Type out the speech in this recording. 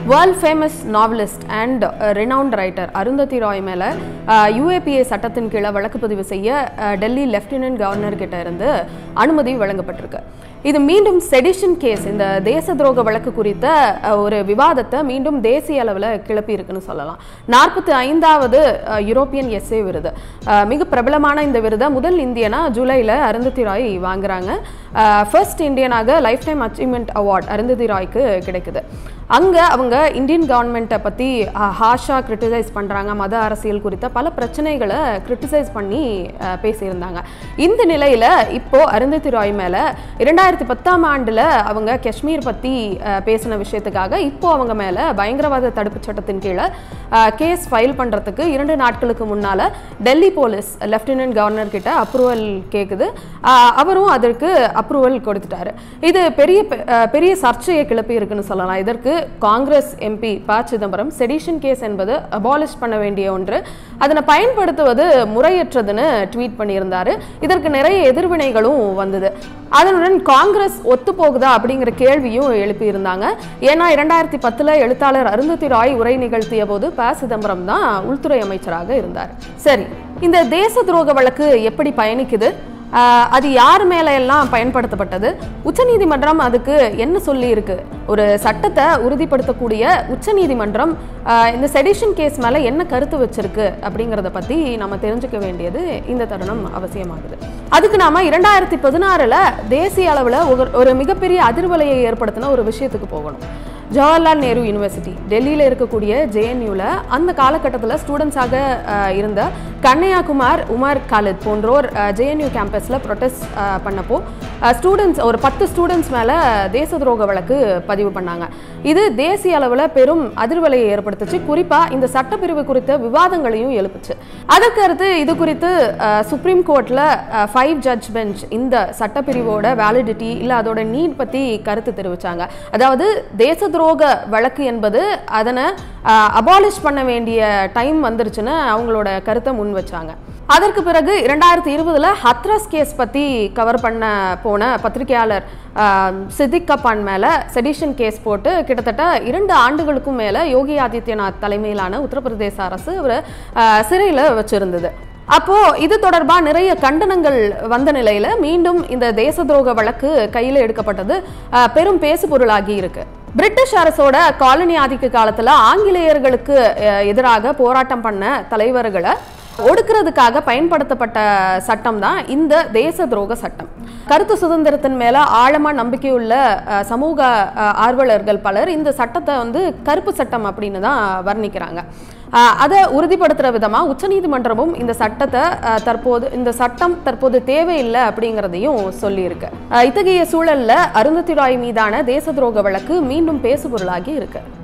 world famous novelist and renowned writer Arundhati Roy மேலே UAPA சட்டத்தின் கீழே வழக்கு பதிவு செய்ய அஹ், டெல்லி லெஃப்டினன்ட் கவர்னர் கிட்ட இருந்து அனுமதி வழங்கப்பட்டிருக்கு இது மீண்டும் செடிஷன் கேஸ் இந்த தேச துரோக வழக்கு குறித்த அஹ், ஒரு விவாதத்தை மீண்டும் தேசிய அளவில் கிளப்பி இருக்குன்னு சொல்லலாம் நாற்பத்தி ஐந்தாவது யூரோப்பியன் எஸ்ஏ விருது அஹ், மிக பிரபலமான இந்த விருதை முதல் இந்தியனா ஜூலையில் அருந்ததி ராய் வாங்குறாங்க ஃபர்ஸ்ட் இந்தியனாக lifetime achievement award Arundhati ராய்க்கு கிடைக்குது அங்கே அவங்க இந்தியன் கவர்மெண்ட்டை பற்றி ஹாஷா கிரிட்டிசைஸ் பண்ணுறாங்க மத அரசியல் குறித்த பல பிரச்சனைகளை கிரிட்டிசைஸ் பண்ணி அஹ், பேசியிருந்தாங்க இந்த நிலையில் இப்போ அருந்ததி ராய் மேலே இரண்டாயிரத்தி பத்தாம் ஆண்டில் அவங்க காஷ்மீர் பற்றி பேசின விஷயத்துக்காக இப்போ அவங்க மேலே பயங்கரவாத தடுப்பு சட்டத்தின் கீழே கேஸ் ஃபைல் பண்ணுறதுக்கு இரண்டு நாட்களுக்கு முன்னால் டெல்லி போலீஸ் லெஃப்டினன்ட் கவர்னர் கிட்ட அப்ரூவல் கேட்குது அஹ், அவரும் அதற்கு அப்ரூவல் கொடுத்துட்டாரு இது பெரிய அஹ், பெரிய சர்ச்சையை கிளப்பி இருக்குன்னு சொல்லலாம் இதற்கு Congress MP P Chidambaram sedition case என்பது அபாலிஷ் பண்ண வேண்டிய ஒன்று அதனை பயன்படுத்துவது முறையற்றதுன்னு ட்வீட் பண்ணியிருந்தாரு இதற்கு நிறைய எதிர்வினைகளும் வந்தது அதனுடன் காங்கிரஸ் ஒத்து போகுதா அப்படிங்கிற கேள்வியும் எழுப்பியிருந்தாங்க ஏன்னா இரண்டாயிரத்தி பத்துல எழுத்தாளர் அருந்ததி ராய் உரை நிகழ்த்திய போது ப சிதம்பரம் தான் உள்துறை அமைச்சராக இருந்தார் சரி இந்த தேச துரோக வழக்கு எப்படி பயணிக்குது ஆஹ் அது யார் மேல எல்லாம் பயன்படுத்தப்பட்டது உச்சநீதிமன்றம் அதுக்கு என்ன சொல்லி இருக்கு ஒரு சட்டத்தை உறுதிப்படுத்தக்கூடிய உச்சநீதிமன்றம் ஆஹ் இந்த செடிஷன் கேஸ் மேல என்ன கருத்து வச்சிருக்கு அப்படிங்கிறத பத்தி நம்ம தெரிஞ்சுக்க வேண்டியது இந்த தருணம் அவசியமாகுது அதுக்கு நாம இரண்டாயிரத்தி பதினாறுல தேசிய அளவுல ஒரு ஒரு மிகப்பெரிய அதிர்வலையை ஏற்படுத்தின ஒரு விஷயத்துக்கு போகணும் ஜவஹர்லால் நேரு யூனிவர்சிட்டி டெல்லியில் இருக்கக்கூடிய ஜேஎன்யூவில் அந்த காலகட்டத்தில் ஸ்டூடெண்ட்ஸாக இருந்த கண்ணையாகுமார் உமர் காலித் போன்றோர் ஜேஎன்யூ கேம்பஸில் ப்ரொட்டஸ்ட் பண்ணப்போ ஸ்டூடெண்ட்ஸ் ஒரு பத்து ஸ்டூடெண்ட்ஸ் மேலே தேச துரோக வழக்கு பதிவு பண்ணாங்க இது தேசிய அளவில் பெரும் அதிர்வலையை ஏற்படுத்துச்சு குறிப்பாக இந்த சட்டப்பிரிவு குறித்த விவாதங்களையும் எழுப்புச்சு அதற்கு அடுத்து இது குறித்து சுப்ரீம் கோர்ட்டில் ஃபைவ் ஜட்ஜ் பெஞ்ச் இந்த சட்டப்பிரிவோட வேலிடிட்டி இல்லை அதோட நீட் பற்றி கருத்து தெரிவிச்சாங்க அதாவது தேச துரோக வழக்கு என்பது அதனை அபாலிஷ் பண்ண வேண்டிய டைம் வந்துருச்சுன்னு அவங்களோட கருத்தை முன் வச்சாங்க அதற்கு பிறகு இரண்டாயிரத்தி இருபதுல ஹத்ராஸ் கேஸ் பத்தி கவர் பண்ண போன பத்திரிகையாளர் ஆஹ், சித்திக் கப்பான் மேல செடிஷன் கேஸ் போட்டு கிட்டத்தட்ட இரண்டு ஆண்டுகளுக்கும் மேல யோகி ஆதித்யநாத் தலைமையிலான உத்தரப்பிரதேச அரசு அவர் சிறையில் வச்சிருந்தது அப்போ இது தொடர்பா நிறைய கண்டனங்கள் வந்த நிலையில மீண்டும் இந்த தேச துரோக வழக்கு கையில எடுக்கப்பட்டது ஆஹ், பெரும் பேசு பொருளாகி இருக்கு பிரிட்டிஷ் அரசோட காலனி ஆதிக்க காலத்துல ஆங்கிலேயர்களுக்கு அஹ், எதிராக போராட்டம் பண்ண தலைவர்களை ஒடுக்குறதுக்காக பயன்படுத்தப்பட்ட சட்டம் தான் இந்த தேச துரோக சட்டம் கருத்து சுதந்திரத்தின் மேல ஆழமா நம்பிக்கையுள்ள அஹ், சமூக அஹ், ஆர்வலர்கள் பலர் இந்த சட்டத்தை வந்து கருப்பு சட்டம் அப்படின்னு தான் வர்ணிக்கிறாங்க அஹ், அதை உறுதிப்படுத்துற விதமா உச்சநீதிமன்றமும் இந்த சட்டத்தை அஹ், தற்போது இந்த சட்டம் தற்போது தேவையில்லை அப்படிங்கிறதையும் சொல்லியிருக்கு அஹ், இத்தகைய சூழல்ல அருந்ததி ராய் மீதான தேச துரோக வழக்கு மீண்டும் பேசுபொருளாகி இருக்கு